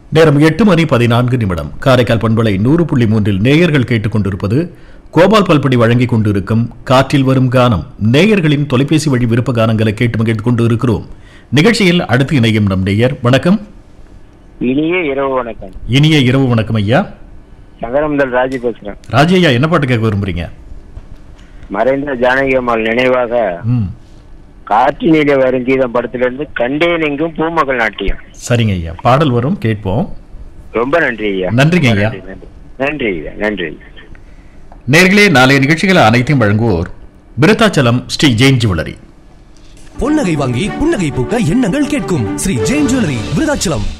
நேரம் எட்டு மணி பதினான்கு நிமிடம் காரைக்கால் பண்பலை நூறு புள்ளி மூன்றில் நேயர்கள் கேட்டுக்கொண்டிருப்பது கோபால் பல்படி வழங்கிக் கொண்டிருக்கும் காற்றில் வரும் கானம் நேயர்களின் தொலைபேசி வழி விருப்ப கானங்களை கேட்டு மகிழ்ந்து கொண்டு இருக்கிறோம் நிகழ்ச்சியில் அடுத்து இணையும் நம் நேயர் வணக்கம் இனிய இரவு வணக்கம் இனிய இரவு வணக்கம் ஐயா சங்கரமுதல் ராஜி பேசுறேன் ராஜி ஐயா என்ன பாட்டு கேட்க விரும்புறீங்க மறைந்த ஜானகி அம்மாள் நினைவாக ம் காற்றினிலே வரும் கீதம் படத்திலிருந்து கண்டேன் எங்கும் பூமகள் நாட்டியம் சரிங்க ஐயா பாடல் வரும் கேட்போம் ரொம்ப நன்றி ஐயா நன்றிங்க ஐயா நன்றி, நன்றி. நன்றி ஐயா நன்றி நேர்களே நாளைய நிகழ்ச்சிகளை அனைத்தையும் வழங்குவோர் விருத்தாச்சலம் ஸ்ரீ ஜெயின் ஜுவல்லரி பொன்னகை வாங்கி புன்னகை பூக்க எண்ணங்கள் கேட்கும் ஸ்ரீ ஜெயின் ஜுவல்லரி விருதாச்சலம்